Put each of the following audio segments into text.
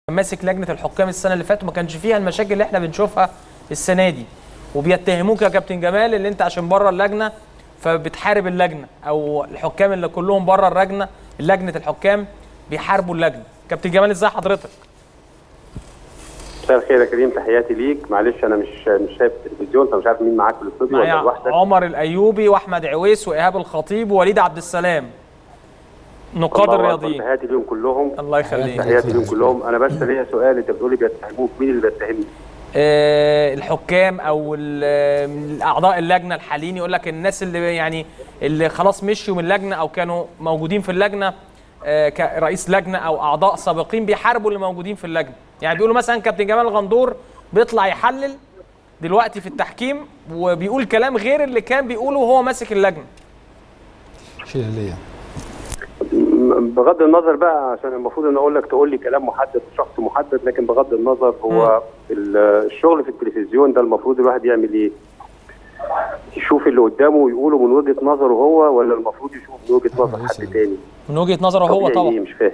ماسك لجنه الحكام السنه اللي فاتت وما كانش فيها المشاكل اللي احنا بنشوفها السنه دي وبيتهموك يا كابتن جمال اللي انت عشان بره اللجنه فبتحارب اللجنه او الحكام اللي كلهم بره اللجنه لجنه الحكام بيحاربوا اللجنه كابتن جمال ازاي حضرتك مساء الخير يا كريم تحياتي ليك معلش انا مش مش شايف التلفزيون فمش عارف مين معاك في الاستوديو ولا معايا لوحدك عمر الايوبي واحمد عويس وايهاب الخطيب ووليد عبد السلام نقاد الله أكبر، الرياضيين تحياتي ليهم كلهم الله يخليك تحياتي ليهم كلهم انا بس ليا سؤال انت بتقولي بيتهموك مين اللي بيتهمني؟ آه، الحكام او ال- اعضاء اللجنه الحاليين يقول لك الناس اللي يعني اللي خلاص مشيوا من اللجنه او كانوا موجودين في اللجنه آه، كرئيس لجنه او اعضاء سابقين بيحاربوا اللي موجودين في اللجنه يعني بيقولوا مثلا كابتن جمال غندور بيطلع يحلل دلوقتي في التحكيم وبيقول كلام غير اللي كان بيقوله وهو ماسك اللجنه شيل ليا م- بغض النظر بقى عشان المفروض ان اقول لك تقول لي كلام محدد شخص محدد لكن بغض النظر هو ال- الشغل في التلفزيون ده المفروض الواحد يعمل ايه؟ يشوف اللي قدامه ويقوله من وجهه نظره هو ولا المفروض يشوف من وجهه نظر حد تاني؟ من وجهه نظره هو طبيعي طبعا إيه؟ مش فاهم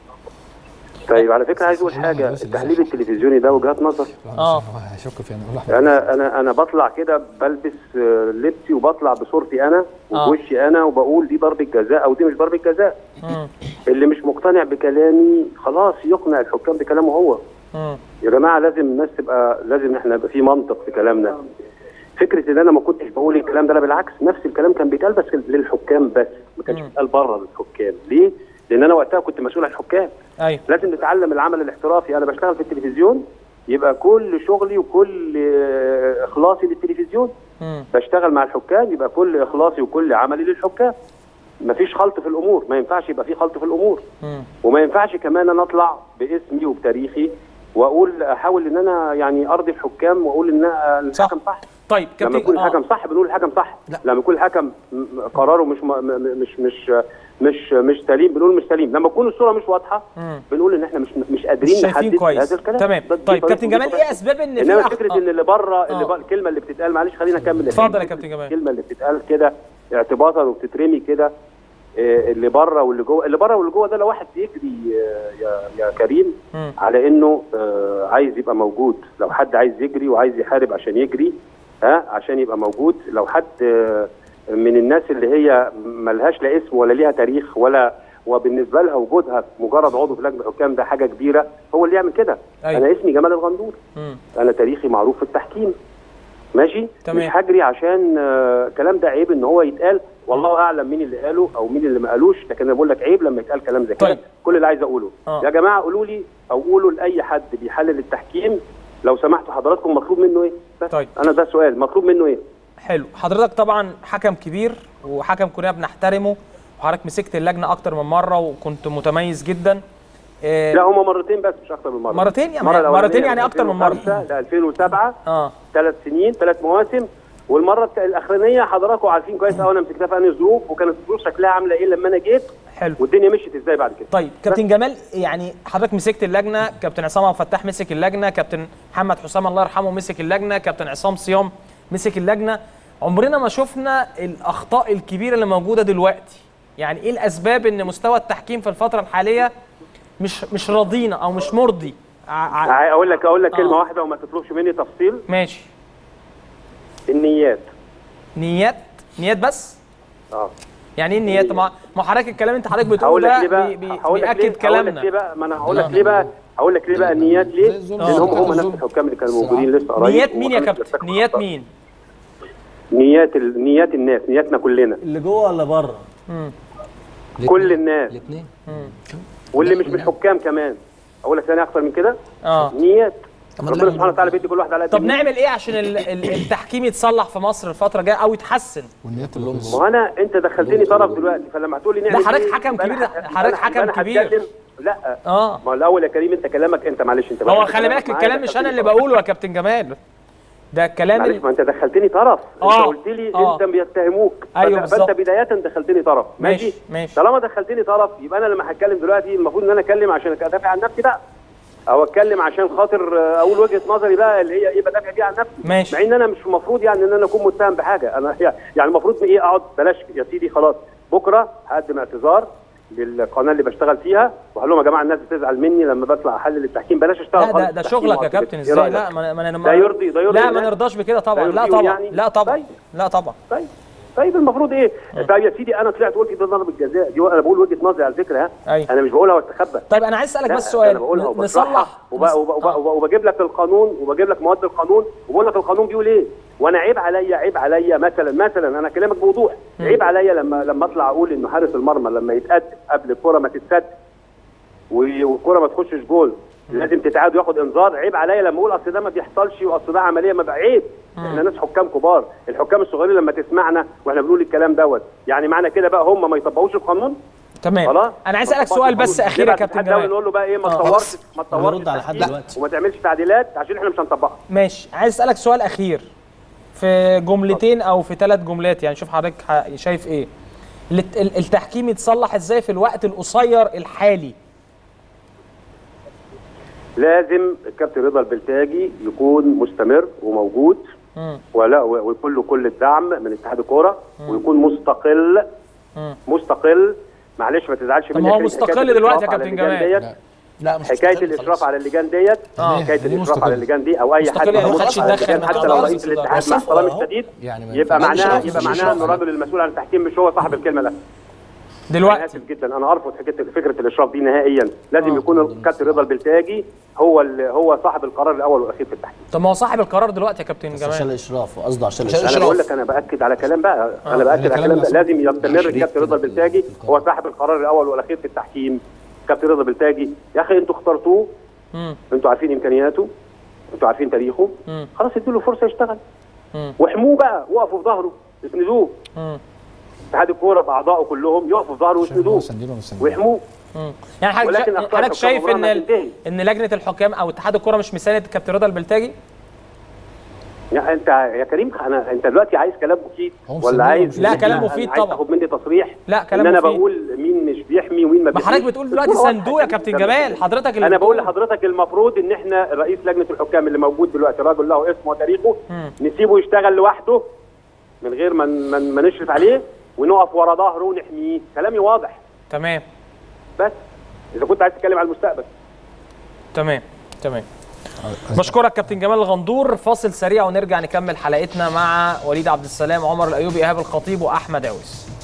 طيب على فكره عايز اقول حاجه التحليل التلفزيوني ده وجهات نظر آه. هيشك فينا قول احمد انا انا انا بطلع كده بلبس آه، لبسي وبطلع بصورتي انا آه. وبوشي انا وبقول دي ضربه جزاء او دي مش ضربه جزاء مم. اللي مش مقتنع بكلامي خلاص يقنع الحكام بكلامه هو مم. يا جماعه لازم الناس تبقى لازم احنا يبقى في منطق في كلامنا فكره ان انا ما كنتش بقول الكلام ده لا بالعكس نفس الكلام كان بيتقال بس للحكام بس ما كانش مم. بيتقال بره للحكام ليه؟ لان انا وقتها كنت مسؤول عن الحكام ايوه لازم نتعلم العمل الاحترافي انا بشتغل في التلفزيون يبقى كل شغلي وكل آه، اخلاصي للتلفزيون مم. بشتغل مع الحكام يبقى كل اخلاصي وكل عملي للحكام مفيش خلط في الامور ما ينفعش يبقى في خلط في الامور مم. وما ينفعش كمان انا اطلع باسمي وبتاريخي واقول احاول ان انا يعني ارضي الحكام واقول ان أنا صح. الحكم صح طيب لما كابتن يكون آه. الحكم صح بنقول الحكم صح لا. لما يكون الحكم م- م- قراره مش م- م- مش مش مش مش سليم بنقول مش سليم لما تكون الصوره مش واضحه مم. بنقول ان احنا مش مش مش قادرين شايفين نحدد كويس هذا الكلام تمام ده- دي طيب طريقة- كابتن دي جمال طريقة. ايه اسباب ان في انما أخ- فكره آه. ان اللي بره اللي آه. بره الكلمه اللي بتتقال معلش خلينا اكمل اتفضل يا كابتن جمال. الكلمه اللي بتتقال كده اعتباطا وبتترمي كده آه، اللي بره واللي جوه اللي بره واللي جوه ده لو واحد بيجري آه، يا يا كريم مم. على انه آه، عايز يبقى موجود لو حد عايز يجري وعايز يحارب عشان يجري ها عشان يبقى موجود لو حد آه، من الناس اللي هي ملهاش لا اسم ولا ليها تاريخ ولا وبالنسبه لها وجودها مجرد عضو في لجنه الحكام ده حاجه كبيره هو اللي يعمل كده أيوة. انا اسمي جمال الغندور مم. انا تاريخي معروف في التحكيم ماشي تمام. مش هجري عشان آه، كلام ده عيب ان هو يتقال والله اعلم مين اللي قاله او مين اللي ما قالوش لكن انا بقول لك عيب لما يتقال كلام زي كده طيب. كل اللي عايز اقوله آه. يا جماعه قولوا لي او قولوا لاي حد بيحلل التحكيم لو سمحتوا حضراتكم مطلوب منه ايه بس طيب. انا ده سؤال مطلوب منه ايه حلو حضرتك طبعا حكم كبير وحكم كلنا بنحترمه وحضرتك مسكت اللجنه اكتر من مره وكنت متميز جدا آه، لا هما مرتين بس مش اكتر من مره مرتين يعني- المرة الأولانية مرتين يعني من أكتر من مرة. 2005 ل 2007 اه ثلاث سنين ثلاث مواسم والمره الت- الاخرانيه حضراتكم عارفين كويس قوي انا مسكتها في انهي ظروف وكانت الظروف شكلها عامله ايه لما انا جيت حلو والدنيا مشيت ازاي بعد كده طيب كابتن جمال يعني حضرتك مسكت اللجنه كابتن عصام عبد الفتاح مسك اللجنه كابتن محمد حسام الله يرحمه مسك اللجنه كابتن عصام صيام مسك اللجنه عمرنا ما شفنا الاخطاء الكبيره اللي موجوده دلوقتي يعني ايه الاسباب ان مستوى التحكيم في الفتره الحاليه مش مش راضينا او مش مرضي ع- ع- ع- اقول لك اقول لك آه. كلمه واحده وما تطلبش مني تفصيل ماشي النيات نيات نيات بس اه يعني ايه النيات ما ما حضرتك الكلام انت حضرتك هقول بتقوله لك ده ليه بقى بي بي هقول لك ليه بياكد هقول لك ليه كلامنا بقى ما انا هقول لا، لك ليه لا، بقى لا. هقول لك ليه بقى النيات ليه زي الظلم. لان هم آه. هم نفس الحكام اللي كانوا موجودين لسه قريب نيات مين يا وما كانوش كابتن بيفتكروا نيات أخطاء. مين نيات ال... نيات الناس نياتنا كلنا اللي جوه ولا بره مم. كل الناس الاثنين واللي مش من الحكام كمان اقول لك ثاني اكتر من كده اه نيات طب ما ربنا نلاقي- سبحانه وتعالى بيدي كل واحد على قد طب نيته. نعمل ايه عشان ال- ال- التحكيم يتصلح في مصر الفتره الجايه او يتحسن والنيات كلهم ما هو انا انت دخلتني طرف دلوقتي فلما هتقول لي نعمل حضرتك إيه؟ حكم يبقى أنا كبير، ه- يبقى حضرتك أنا- حكم يبقى أنا كبير. هتكلم- لا اه ما هو الاول يا كريم انت كلامك انت معلش انت هو بقى- خلي بالك معايا الكلام مش انا اللي دخلتني بقوله يا كابتن جمال ده الكلام معلش اللي ما انت دخلتني طرف آه. انت قلت لي آه. انت بيتهموك أيوة فانت- بالظبط. فانت بدايه دخلتني طرف ماشي، ماشي ماشي. طالما دخلتني طرف يبقى انا لما هتكلم دلوقتي المفروض ان انا اتكلم عشان ادافع عن نفسي بقى او اتكلم عشان خاطر آه، اقول وجهه نظري بقى اللي هي ايه بدافع بيها عن نفسي ماشي. مع ان انا مش المفروض يعني ان انا اكون متهم بحاجه انا يعني المفروض ايه اقعد بلاش يا سيدي خلاص بكره هقدم اعتذار للقناه اللي بشتغل فيها وقال لهم يا جماعه الناس بتزعل مني لما بطلع احلل التحكيم بلاش اشتغل لا ده خالص ده التحكيم شغلك يا وأكتب كابتن إيه ازاي رأيك؟ لا ما ما ده يرضي ده يرضي لا ما الناس؟ نرضاش بكده طبعا ده لا يرضيهم طبعا يعني؟ لا طبعا طيب. لا طبعا طيب طيب المفروض ايه؟ طيب يا سيدي انا طلعت قلت ده ضرب الجزاء دي انا بقول وجهه نظري على فكره ها أيوة. انا مش بقولها واستخبى طيب انا عايز اسالك لا، بس ده سؤال انا بقولها ن- وبشرحها نصلح وب- وب- وب- وب- وبجيب لك القانون وبجيب لك مواد القانون وبقول لك القانون بيقول ايه وانا عيب عليا عيب عليا مثلا مثلا انا كلامك بوضوح عيب عليا لما لما اطلع اقول ان حارس المرمى لما يتقدم قبل الكره ما تتسد و- والكره ما تخشش جول لازم تتعاد وياخد انذار عيب عليا لما اقول اصل ده ما بيحصلش واصل ده عمليه ما بقى عيب احنا ناس حكام كبار الحكام الصغيرين لما تسمعنا واحنا بنقول الكلام دوت يعني معنى كده بقى هم ما يطبقوش القانون تمام خلاص انا عايز ما اسالك يطبقش سؤال القانون. بس اخير يا يبقى كابتن الاتحاد الدولي جمال نقول له بقى ايه ما آه. تطورش ما تطورش بنرد على لحد التحكيم دلوقتي. وما تعملش تعديلات عشان احنا مش هنطبقها ماشي عايز اسالك سؤال اخير في جملتين او في ثلاث جملات يعني شوف حضرتك ح- شايف ايه الت- ال- التحكيم يتصلح ازاي في الوقت القصير الحالي لازم الكابتن رضا البلتاجي يكون مستمر وموجود مم. ولا ويكون له كل الدعم من اتحاد الكوره ويكون مستقل مم. مستقل معلش ما تزعلش طب مني ما هو حكاية مستقل الإشراف دلوقتي يا على كابتن اللجان جمال. ديت. لا مش حكايه مستقل الاشراف خلاص. على اللجان ديت آه. حكايه يعني إيه الاشراف مستقل؟ على اللجان دي او اي مستقل حد يعني يشرف محدش على يتدخل اللجان، من حتى لو أعضاء رئيس الإدارة. الاتحاد مع صح، احترامي أهو. الشديد يعني ما يبقى ينفعش معناها إشراف، يبقى مش معناها إشراف. ان الراجل المسؤول عن التحكيم مش هو صاحب الكلمه ده انا دلوقتي اسف جدا انا ارفض حكايه فكره الاشراف دي نهائيا لازم آه. يكون الكابتن رضا البلتاجي هو ال- هو صاحب القرار الاول والاخير في التحكيم طب ما هو صاحب القرار دلوقتي يا كابتن بس عشان جمال الاشراف وقصده عشان عشان الاشراف انا بقول إشراف. لك انا باكد على كلام بقى انا يعني باكد على كلام كلام بقى. مسؤول. لازم يستمر شريك الكابتن رضا في البلتاجي القرار. هو صاحب القرار الاول والاخير في التحكيم كابتن رضا البلتاجي يا اخي انتوا اخترتوه مم. انتوا عارفين امكانياته انتوا عارفين تاريخه مم. خلاص ادوا له فرصه يشتغل مم. واحموه بقى وقفوا في ظهره اسندوه مم. اتحاد الكوره باعضائه كلهم يقفوا في ظهره شايف إن هو ويسندوه سنديله ومستنيه. ويحموه مم. يعني حضرتك ولكن شا- أخطاء حضرتك الحكام شايف عمرها ان ما ال- تنتهي. ان لجنه الحكام او اتحاد الكره مش مساند كابتن رضا البلتاجي يعني انت يا كريم انا انت دلوقتي عايز كلام مفيد هو ولا مسميه عايز مفيد. لا، إن كلام أنا مفيد عايز طبعا. تاخد مني تصريح لا، كلام ان انا مفيد. بقول مين مش بيحمي ومين ما ما بيحميش حضرتك بتقول دلوقتي الصورة صندوق يا واضحة كابتن جداً. جمال حضرتك اللي انا بقول بتقول. لحضرتك المفروض ان احنا رئيس لجنه الحكام اللي موجود دلوقتي راجل له اسمه وتاريخه مم. نسيبه يشتغل لوحده من غير ما ما ما نشرف عليه ونقف ورا ظهره ونحميه كلامي واضح تمام بس اذا كنت عايز تتكلم على المستقبل تمام تمام بشكرك كابتن جمال الغندور فاصل سريع ونرجع نكمل حلقتنا مع وليد عبد السلام عمر الايوبي ايهاب الخطيب واحمد عويس